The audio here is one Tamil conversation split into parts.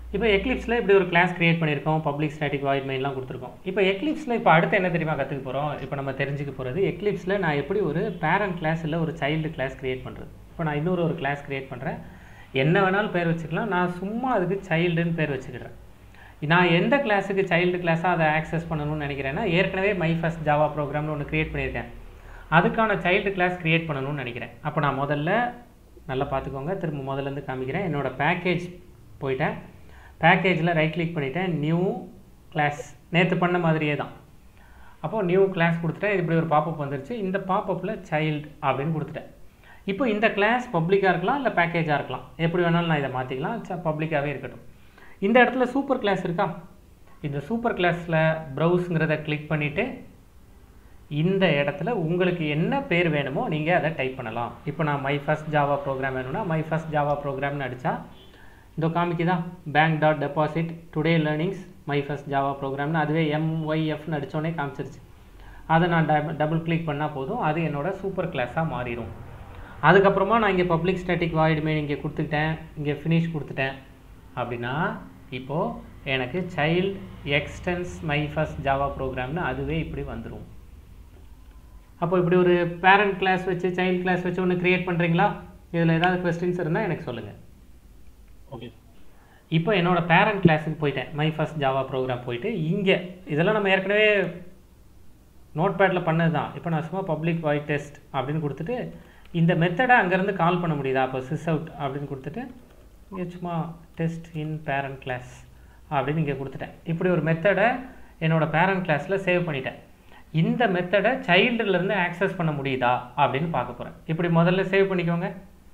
இப்போ எக்லிப்ஸில் இப்படி ஒரு கிளாஸ் கிரியேட் பண்ணியிருக்கோம் பப்ளிக் ஸ்டாட்டிக் வாய்ட் மெயின்லாம் கொடுத்துருக்கோம் இப்போ எக்லிப்ஸில் இப்போ அடுத்து என்ன தெரியுமா கற்றுக்க போகிறோம் இப்போ நம்ம தெரிஞ்சுக்க போகிறது எக்லிப்ஸில் நான் எப்படி ஒரு பேரண்ட் கிளாஸ் இல்லை ஒரு சைல்டு கிளாஸ் கிரியேட் பண்ணுறது இப்போ நான் இன்னொரு ஒரு கிளாஸ் கிரியேட் பண்ணுறேன் என்ன வேணாலும் பேர் வச்சுக்கலாம் நான் சும்மா அதுக்கு சைல்டுன்னு பேர் வச்சுக்கிறேன் நான் எந்த கிளாஸுக்கு சைல்டு கிளாஸாக அதை ஆக்சஸ் பண்ணணும்னு நினைக்கிறேன்னா ஏற்கனவே மை ஃபஸ்ட் ஜாவா ப்ரோக்ராம்னு ஒன்று கிரியேட் பண்ணியிருக்கேன் அதுக்கான சைல்டு கிளாஸ் கிரியேட் பண்ணணும்னு நினைக்கிறேன் அப்போ நான் முதல்ல நல்லா பார்த்துக்கோங்க திரும்ப முதல்லேருந்து காமிக்கிறேன் என்னோட பேக்கேஜ் போயிட்டேன் பேக்கேஜில் ரைட் கிளிக் பண்ணிவிட்டேன் நியூ கிளாஸ் நேற்று பண்ண மாதிரியே தான் அப்போது நியூ கிளாஸ் கொடுத்துட்டேன் இப்படி ஒரு பாப்பப் வந்துருச்சு இந்த பாப்பப்பில் சைல்டு அப்படின்னு கொடுத்துட்டேன் இப்போ இந்த கிளாஸ் பப்ளிக்காக இருக்கலாம் இல்லை பேக்கேஜாக இருக்கலாம் எப்படி வேணாலும் நான் இதை மாற்றிக்கலாம் பப்ளிக்காகவே இருக்கட்டும் இந்த இடத்துல சூப்பர் கிளாஸ் இருக்கா இந்த சூப்பர் கிளாஸில் ப்ரௌஸுங்கிறத கிளிக் பண்ணிவிட்டு இந்த இடத்துல உங்களுக்கு என்ன பேர் வேணுமோ நீங்கள் அதை டைப் பண்ணலாம் இப்போ நான் மை ஃபஸ்ட் ஜாவா ப்ரோக்ராம் வேணும்னா மை ஃபஸ்ட் ஜாவா ப்ரோக்ராம்னு அடித்தா இந்த காமிக்குதா bank dot deposit today learnings my first Java ப்ரோக்ராம்னு அதுவே எம்ஒய்எஃப்னு அடித்தோடனே காமிச்சிருச்சு அதை நான் டபுள் கிளிக் பண்ணால் போதும் அது என்னோட சூப்பர் கிளாஸாக மாறிடும் அதுக்கப்புறமா நான் இங்கே பப்ளிக் ஸ்டாட்டிக் வாய்டு மெயின் இங்கே கொடுத்துக்கிட்டேன் இங்கே ஃபினிஷ் கொடுத்துட்டேன் அப்படின்னா இப்போது எனக்கு child extends my first Java ப்ரோக்ராம்னு அதுவே இப்படி வந்துடும் அப்போ இப்படி ஒரு பேரண்ட் கிளாஸ் வச்சு சைல்டு கிளாஸ் வச்சு ஒன்று க்ரியேட் பண்ணுறீங்களா இதில் ஏதாவது கொஸ்டின்ஸ் இருந்தால் எனக்கு சொல்லுங்கள் ஓகே இப்போ என்னோட பேரண்ட் கிளாஸுக்கு போயிட்டேன் மை ஃபஸ்ட் ஜாவா ப்ரோக்ராம் போயிட்டு இங்கே இதெல்லாம் நம்ம ஏற்கனவே நோட் பேடில் பண்ணது தான் இப்போ நான் சும்மா பப்ளிக் வாய்ட் டெஸ்ட் அப்படின்னு கொடுத்துட்டு இந்த மெத்தடை அங்கேருந்து கால் பண்ண முடியுதா அப்போ சிஸ் அவுட் அப்படின்னு கொடுத்துட்டு இங்கே சும்மா டெஸ்ட் இன் பேரண்ட் கிளாஸ் அப்படின்னு இங்கே கொடுத்துட்டேன் இப்படி ஒரு மெத்தடை என்னோடய பேரண்ட் கிளாஸில் சேவ் பண்ணிட்டேன் இந்த மெத்தடை சைல்டுலேருந்து ஆக்சஸ் பண்ண முடியுதா அப்படின்னு பார்க்க போகிறேன் இப்படி முதல்ல சேவ் பண்ணிக்கோங்க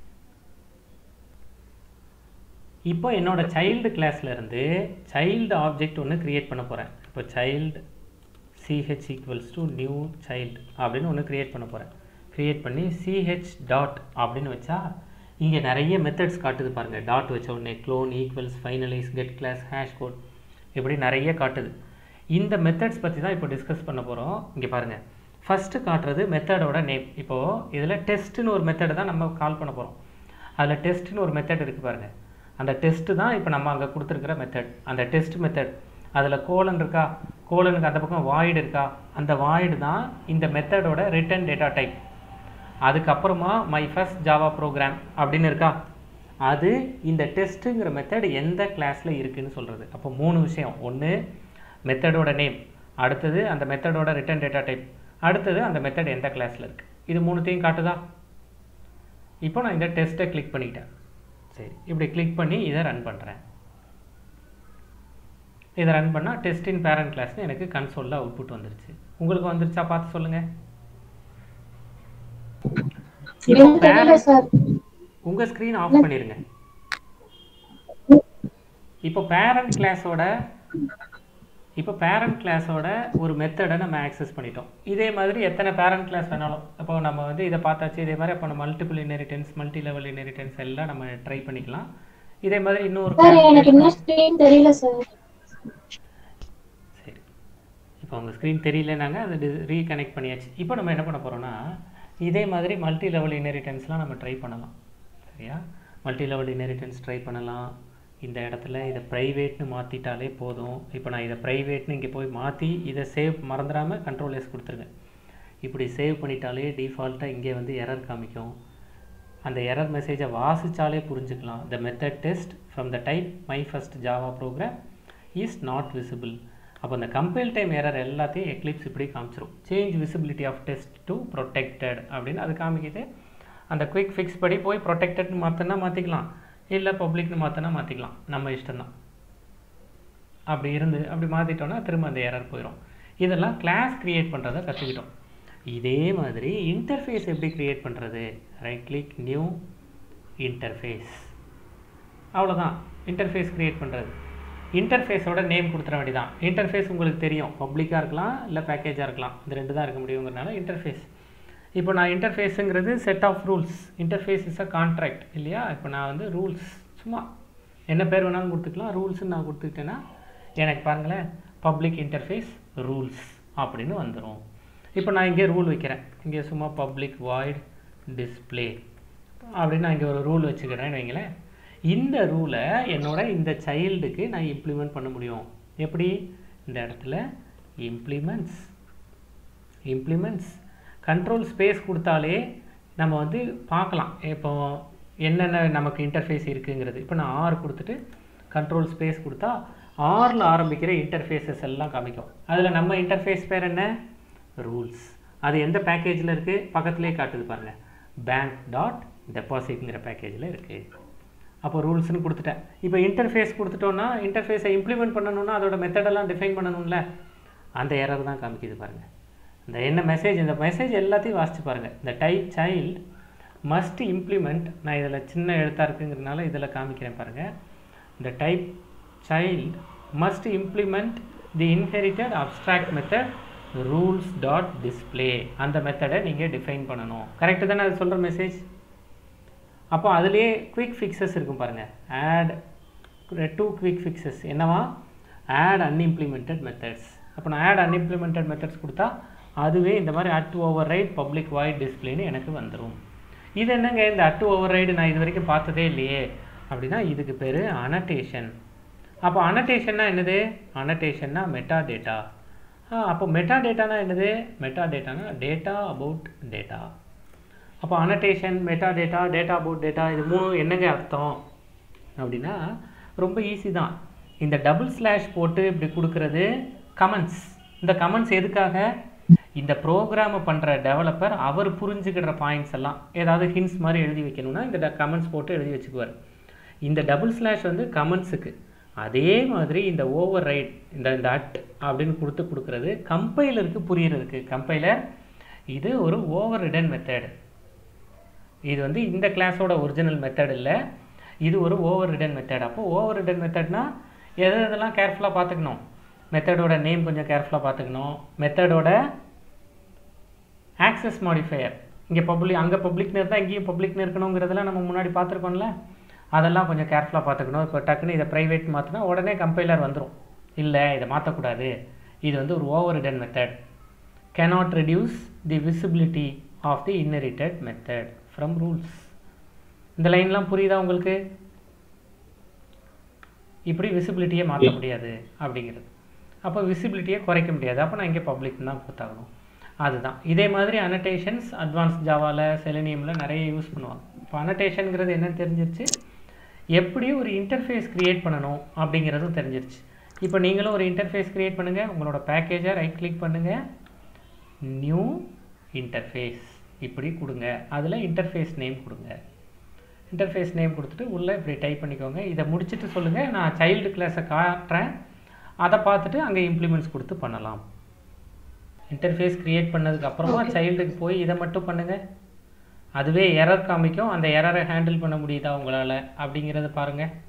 இப்போ என்னோட சைல்டு கிளாஸ்லேருந்து சைல்டு ஆப்ஜெக்ட் ஒன்று க்ரியேட் பண்ண போகிறேன் இப்போ child CH equals to new child அப்படின்னு ஒன்று க்ரியேட் பண்ண போகிறேன் க்ரியேட் பண்ணி சிஹெச் டாட் அப்படின்னு வச்சா இங்கே நிறைய மெத்தட்ஸ் காட்டுது பாருங்கள் டாட் வச்ச உடனே clone equals finalize get class hash code இப்படி நிறைய காட்டுது இந்த மெத்தட்ஸ் பற்றி தான் இப்போ டிஸ்கஸ் பண்ண போகிறோம் இங்கே பாருங்கள் ஃபஸ்ட்டு காட்டுறது மெத்தடோட நேம் இப்போது இதில் டெஸ்ட்டுன்னு ஒரு மெத்தடை தான் நம்ம கால் பண்ண போகிறோம் அதில் டெஸ்ட்டுன்னு ஒரு மெத்தட் இருக்குது பாருங்கள் அந்த டெஸ்ட்டு தான் இப்போ நம்ம அங்கே கொடுத்துருக்குற மெத்தட் அந்த டெஸ்ட் மெத்தட் அதில் கோலன் இருக்கா கோலனுக்கு அந்த பக்கம் வாய்டு இருக்கா அந்த வாய்டு தான் இந்த மெத்தடோட ரிட்டன் டேட்டா டைப் அதுக்கப்புறமா மை ஃபஸ்ட் ஜாவா ப்ரோக்ராம் அப்படின்னு இருக்கா அது இந்த டெஸ்ட்டுங்கிற மெத்தட் எந்த கிளாஸில் இருக்குதுன்னு சொல்கிறது அப்போ மூணு விஷயம் ஒன்று மெத்தடோட நேம் அடுத்தது அந்த மெத்தடோட ரிட்டன் டேட்டா டைப் அடுத்தது அந்த மெத்தட் எந்த கிளாஸில் இருக்குது இது மூணுத்தையும் காட்டுதா இப்போ நான் இந்த டெஸ்ட்டை கிளிக் பண்ணிக்கிட்டேன் சரி இப்படி கிளிக் பண்ணி இதை ரன் பண்ணுறேன் இதை ரன் பண்ணால் டெஸ்ட் இன் பேரண்ட் கிளாஸ்னு எனக்கு கன்சோலில் அவுட்புட் வந்துருச்சு உங்களுக்கு வந்துருச்சா பார்த்து சொல்லுங்கள் இப்போ எனக்கு தெரியல parent- சார் உங்க ஸ்க்ரீன் ஆஃப் பண்ணிருங்க இப்போ பேரண்ட் கிளாஸோட இப்போ பேரண்ட் கிளாஸோட ஒரு மெத்தடை நம்ம ஆக்சஸ் பண்ணிட்டோம் இதே மாதிரி எத்தனை பேரண்ட் கிளாஸ் வேணாலும் இப்போ நம்ம வந்து இதை பார்த்தாச்சு இதே மாதிரி அப்போ multiple inheritance multi level inheritance எல்லாம் நம்ம ட்ரை பண்ணிக்கலாம் இதே மாதிரி இன்னொரு சார் class எனக்கு create இன்னும் ஸ்கிரீன் தெரியல சார் சரி இப்போ உங்கள் ஸ்க்ரீன் தெரியலனாங்க அது ரீகனெக்ட் பண்ணியாச்சு இப்போ நம்ம என்ன பண்ண போகிறோம்னா இதே மாதிரி மல்டி லெவல் இன்ஹெரிட்டன்ஸ்லாம் நம்ம ட்ரை பண்ணலாம் சரியா மல்டி லெவல் இன்ஹெரிட்டன்ஸ் ட்ரை பண்ணலாம் இந்த இடத்துல இதை ப்ரைவேட்னு மாற்றிட்டாலே போதும் இப்போ நான் இதை ப்ரைவேட்னு இங்கே போய் மாற்றி இதை சேவ் மறந்துடாமல் கண்ட்ரோல் எஸ் கொடுத்துருங்க இப்படி சேவ் பண்ணிட்டாலே டிஃபால்ட்டாக இங்கே வந்து எரர் காமிக்கும் அந்த எரர் மெசேஜை வாசிச்சாலே புரிஞ்சுக்கலாம் the method test from the type my first java program is not visible அப்போ அந்த கம்பைல் டைம் எரர் எல்லாத்தையும் எக்லிப்ஸ் இப்படி காமிச்சிரும் change visibility of test to protected அப்படின்னு அது காமிக்குது அந்த குயிக் ஃபிக்ஸ் படி போய் ப்ரொடெக்டட்னு மாற்றினா மாற்றிக்கலாம் இல்லை பப்ளிக்னு மாற்றினா மாற்றிக்கலாம் நம்ம இஷ்டம்தான் அப்படி இருந்து அப்படி மாற்றிட்டோன்னா திரும்ப அந்த எரர் போயிடும் இதெல்லாம் கிளாஸ் க்ரியேட் பண்ணுறதை கற்றுக்கிட்டோம் இதே மாதிரி இன்டர்ஃபேஸ் எப்படி க்ரியேட் பண்ணுறது ரைட் கிளிக் நியூ இன்டர்ஃபேஸ் அவ்வளோதான் இன்டர்ஃபேஸ் க்ரியேட் பண்ணுறது இன்டர்ஃபேஸோட நேம் கொடுத்துட வேண்டியதான் இன்டர்ஃபேஸ் உங்களுக்கு தெரியும் பப்ளிக்காக இருக்கலாம் இல்லை பேக்கேஜாக இருக்கலாம் இந்த ரெண்டு தான் இருக்க முடியுங்கிறனால இன்டர்ஃபேஸ் இப்போ நான் இன்டர்ஃபேஸுங்கிறது set of rules interface is a contract இல்லையா இப்போ நான் வந்து ரூல்ஸ் சும்மா என்ன பேர் வேணாலும் கொடுத்துக்கலாம் ரூல்ஸ்னு நான் கொடுத்துக்கிட்டேன்னா எனக்கு பாருங்களேன் பப்ளிக் இன்டர்ஃபேஸ் ரூல்ஸ் அப்படின்னு வந்துடும் இப்போ நான் இங்கே ரூல் வைக்கிறேன் இங்கே சும்மா பப்ளிக் வாய்ட் டிஸ்ப்ளே அப்படின்னு நான் இங்கே ஒரு ரூல் வச்சுக்கிறேன்னு வைங்களேன் இந்த ரூலை என்னோட இந்த சைல்டுக்கு நான் இம்ப்ளிமெண்ட் பண்ண முடியும் எப்படி இந்த இடத்துல இம்ப்ளிமெண்ட்ஸ் இம்ப்ளிமெண்ட்ஸ் கண்ட்ரோல் ஸ்பேஸ் கொடுத்தாலே நம்ம வந்து பார்க்கலாம் இப்போ என்னென்ன நமக்கு இன்டர்ஃபேஸ் இருக்குங்கிறது இப்போ நான் ஆர் கொடுத்துட்டு கண்ட்ரோல் ஸ்பேஸ் கொடுத்தா ஆரில் ஆரம்பிக்கிற இன்டர்ஃபேஸஸ் எல்லாம் காமிக்கும் அதில் நம்ம இன்டர்ஃபேஸ் பேர் என்ன ரூல்ஸ் அது எந்த பேக்கேஜில் இருக்குது பக்கத்துலேயே காட்டுது பாருங்கள் பேங்க் டாட் டெபாசிட்ங்கிற பேக்கேஜில் இருக்குது அப்போ ரூல்ஸ்னு கொடுத்துட்டேன் இப்போ இன்டர்ஃபேஸ் கொடுத்துட்டோன்னா இன்டர்ஃபேஸை இம்ப்ளிமெண்ட் பண்ணணும்னா அதோட மெத்தடெல்லாம் டிஃபைன் பண்ணணும்ல அந்த எரர் தான் காமிக்குது பாருங்கள் இந்த என்ன மெசேஜ் இந்த மெசேஜ் எல்லாத்தையும் வாசிச்சு பாருங்கள் இந்த டைப் சைல்டு மஸ்ட் இம்ப்ளிமெண்ட் நான் இதில் சின்ன எழுத்தாக இருக்குங்கிறதுனால இதில் காமிக்கிறேன் பாருங்கள் இந்த type child must implement the inherited abstract method rules dot display அந்த மெத்தடை நீங்கள் டிஃபைன் பண்ணணும் கரெக்டு தானே அது சொல்கிற மெசேஜ் அப்போ அதுலேயே குவிக் ஃபிக்ஸஸ் இருக்கும் பாருங்கள் ஆட் டூ குவிக் ஃபிக்ஸஸ் என்னவா ஆட் அன்இம்ப்ளிமெண்டட் மெத்தட்ஸ் அப்போ நான் ஆட் அன்இம்ப்ளிமெண்டட் மெத்தட்ஸ் கொடுத்தா அதுவே இந்த மாதிரி at override public void டிஸ்பிளேன்னு எனக்கு வந்துடும் இது என்னங்க இந்த அட் ஓவர் ரைடு நான் இது வரைக்கும் பார்த்ததே இல்லையே அப்படின்னா இதுக்கு பேர் அனடேஷன் அப்போ அனடேஷன்னா என்னது அனடேஷன்னா மெட்டா டேட்டா அப்போ மெட்டா டேட்டானா என்னது மெட்டா டேட்டானா டேட்டா அபவுட் டேட்டா அப்போ annotation metadata data about data இது மூணு என்னங்க அர்த்தம் அப்படின்னா ரொம்ப ஈஸி தான் இந்த டபுள் ஸ்லாஷ் போட்டு இப்படி கொடுக்கறது கமெண்ட்ஸ் இந்த கமெண்ட்ஸ் எதுக்காக இந்த ப்ரோக்ராமை பண்ணுற டெவலப்பர் அவர் புரிஞ்சுக்கிற பாயிண்ட்ஸ் எல்லாம் ஏதாவது ஹின்ஸ் மாதிரி எழுதி வைக்கணும்னா இந்த கமெண்ட்ஸ் போட்டு எழுதி வச்சுக்குவார் இந்த டபுள் ஸ்லாஷ் வந்து கமெண்ட்ஸுக்கு அதே மாதிரி இந்த ஓவர் ரைட் இந்த இந்த அட் அப்படின்னு கொடுத்து கொடுக்குறது கம்பைலருக்கு புரியறதுக்கு கம்பைலர் இது ஒரு ஓவர் ரிடன் மெத்தட் இது வந்து இந்த கிளாஸோட ஒரிஜினல் மெத்தட் இல்லை இது ஒரு ஓவர் ரிடன் மெத்தட் அப்போ ஓவர் ரிடன் மெத்தட்னா எது எதெல்லாம் கேர்ஃபுல்லாக பார்த்துக்கணும் மெத்தடோட நேம் கொஞ்சம் கேர்ஃபுல்லாக பார்த்துக்கணும் மெத்தடோட ஆக்சஸ் மாடிஃபையர் இங்கே பப்ளிக் அங்கே பப்ளிக்னு இருந்தால் இங்கேயும் பப்ளிக்னு இருக்கணுங்கிறதெல்லாம் நம்ம முன்னாடி பார்த்துருக்கோம்ல அதெல்லாம் கொஞ்சம் கேர்ஃபுல்லாக பார்த்துக்கணும் இப்போ டக்குன்னு இதை ப்ரைவேட் மாற்றினா உடனே கம்பைலர் வந்துடும் இல்லை இதை மாற்றக்கூடாது இது வந்து ஒரு overridden method cannot reduce the visibility of the inherited method from rules இந்த லைன்லாம் புரியுதா உங்களுக்கு இப்படி விசிபிலிட்டியை மாற்ற முடியாது அப்படிங்கிறது அப்போ விசிபிலிட்டியை குறைக்க முடியாது அப்போ நான் இங்கே பப்ளிக் தான் கொடுத்தாகணும் அதுதான் இதே மாதிரி அனடேஷன்ஸ் அட்வான்ஸ் ஜாவாவில் செலினியமில் நிறைய யூஸ் பண்ணுவாங்க இப்போ அனடேஷனுங்கிறது என்னன்னு தெரிஞ்சிருச்சு எப்படி ஒரு இன்டர்ஃபேஸ் க்ரியேட் பண்ணணும் அப்படிங்கிறதும் தெரிஞ்சிருச்சு இப்போ நீங்களும் ஒரு இன்டர்ஃபேஸ் க்ரியேட் பண்ணுங்கள் உங்களோட பேக்கேஜை ரைட் கிளிக் பண்ணுங்கள் நியூ இன்டர்ஃபேஸ் இப்படி கொடுங்க அதில் இன்டர்ஃபேஸ் நேம் கொடுங்க இன்டர்ஃபேஸ் நேம் கொடுத்துட்டு உள்ளே இப்படி டைப் பண்ணிக்கோங்க இதை முடிச்சுட்டு சொல்லுங்கள் நான் சைல்டு கிளாஸை காட்டுறேன் அதை பார்த்துட்டு அங்கே இம்ப்ளிமெண்ட்ஸ் கொடுத்து பண்ணலாம் இன்டர்ஃபேஸ் க்ரியேட் பண்ணதுக்கு அப்புறமா சைல்டுக்கு போய் இதை மட்டும் பண்ணுங்கள் அதுவே எரர் காமிக்கும் அந்த எரரை ஹேண்டில் பண்ண முடியுதா உங்களால் அப்படிங்கிறத பாருங்கள்